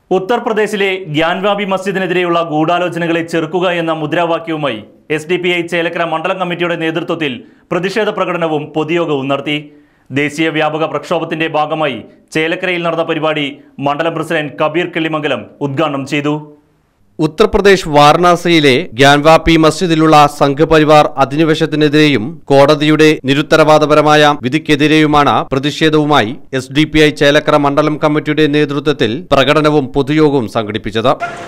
ഉത്തർപ്രദേശിലെ ഗ്യാൻവാബി മസ്ജിദിനെതിരെയുള്ള ഗൂഢാലോചനകളെ ചെറുക്കുക എന്ന മുദ്രാവാക്യവുമായി S D P I Chelakkara മണ്ഡലം കമ്മിറ്റിയുടെ നേതൃത്വത്തിൽ പ്രതിഷേധ പ്രകടനവും പൊതുയോഗവും നടത്തി ദേശീയ വ്യാപക പ്രക്ഷോഭത്തിന്റെ ഭാഗമായി ചേലക്കരയിൽ നടന്ന പരിപാടി മണ്ഡലം പ്രസിഡന്റ് കബീർ കിള്ളിമംഗലം ഉദ്ഘാടനം ചെയ്തു ഉത്തർപ്രദേശ് വാരണാസിയിലെ ഗ്യാൻവാപി മസ്ജിദിലുള്ള സംഘപരിവാർ അധിനിവേശത്തിനെതിരെയും കോടതിയുടെ നിരുത്തരവാദപരമായ വിധിക്കെതിരെയുമാണ് പ്രതിഷേധവുമായി S D P I Chelakkara മണ്ഡലം കമ്മിറ്റിയുടെ നേതൃത്വത്തിൽ പ്രകടനവും പൊതുയോഗവും സംഘടിപ്പിച്ചത്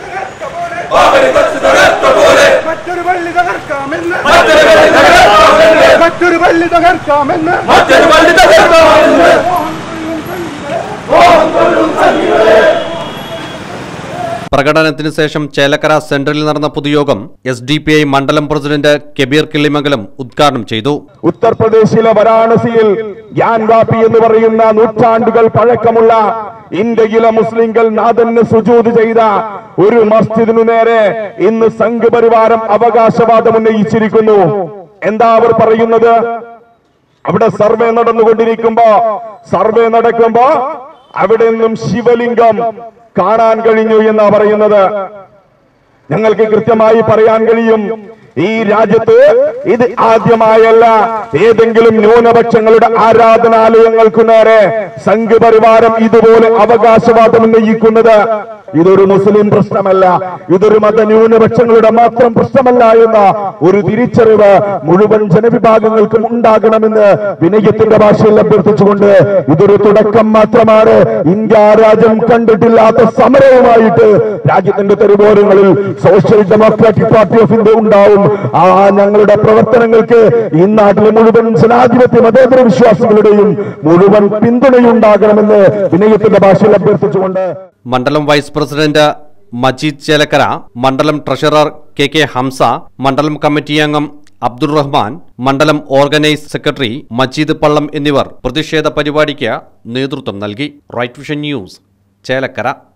മറ്റൊരു പള്ളി തകർക്കാമെന്ന് മറ്റൊരു പള്ളി തകർക്കാമെന്ന് പ്രകടനത്തിന് ശേഷം ചേലക്കര സെന്ററിൽ നടന്ന പൊതുയോഗം എസ് ഡി പി ഐ മണ്ഡലം പ്രസിഡന്റ് കെബീർ കിള്ളിമംഗലം ഉദ്ഘാടനം ചെയ്തു ഉത്തർപ്രദേശിലെ വാരാണസിയിൽ ഗ്യാൻവാപി എന്ന് പറയുന്ന നൂറ്റാണ്ടുകൾ പഴക്കമുള്ള ഇന്ത്യയിലെ മുസ്ലിങ്ങൾ നാഥന് സുജൂത് ചെയ്ത ഒരു മസ്ജിദിനു നേരെ ഇന്ന് സംഘപരിവാരം അവകാശവാദം ഉന്നയിച്ചിരിക്കുന്നു എന്താ അവർ പറയുന്നത് അവിടെ സർവേ നടന്നുകൊണ്ടിരിക്കുമ്പോ സർവേ നടക്കുമ്പോ അവിടെ നിന്നും ശിവലിംഗം കാണാൻ കഴിഞ്ഞു എന്നാ പറയുന്നത് ഞങ്ങൾക്ക് കൃത്യമായി പറയാൻ കഴിയും ഈ രാജ്യത്ത് ഇത് ആദ്യമായല്ല ഏതെങ്കിലും ന്യൂനപക്ഷങ്ങളുടെ ആരാധനാലയങ്ങൾക്കു നേരെ സംഘപരിവാരം ഇതുപോലെ അവകാശവാദം ഉന്നയിക്കുന്നത് ഇതൊരു മുസ്ലിം പ്രശ്നമല്ല ഇതൊരു മത ന്യൂനപക്ഷങ്ങളുടെ മാത്രം പ്രശ്നമല്ല എന്ന ഒരു തിരിച്ചറിവ് മുഴുവൻ ജനവിഭാഗങ്ങൾക്കും ഉണ്ടാകണമെന്ന് വിനയത്തിന്റെ ഭാഷയിൽ അഭ്യർത്ഥിച്ചുകൊണ്ട് ഇതൊരു തുടക്കം മാത്രമാണ് ഇന്ത്യ രാജ്യം കണ്ടിട്ടില്ലാത്ത സമരവുമായിട്ട് രാജ്യത്തിന്റെ തെരുവോരങ്ങളിൽ social democratic party of India ഉണ്ടാവും ആ ഞങ്ങളുടെ പ്രവർത്തനങ്ങൾക്ക് ഈ നാട്ടിലെ മുഴുവൻ ജനാധിപത്യ മതേതര വിശ്വാസികളുടെയും മുഴുവൻ പിന്തുണയുണ്ടാകണമെന്ന് വിനയത്തിന്റെ ഭാഷയിൽ അഭ്യർത്ഥിച്ചുകൊണ്ട് മണ്ഡലം വൈസ് പ്രസിഡന്റ് മജീദ് ചേലക്കര മണ്ഡലം ട്രഷറർ കെ കെ ഹംസ മണ്ഡലം കമ്മിറ്റി അംഗം അബ്ദുൾ റഹ്മാൻ മണ്ഡലം ഓർഗനൈസ് സെക്രട്ടറി മജീദ് പള്ളം എന്നിവർ പ്രതിഷേധ പരിപാടിക്ക് നേതൃത്വം നൽകി റൈറ്റ് വിഷൻ ന്യൂസ് ചേലക്കര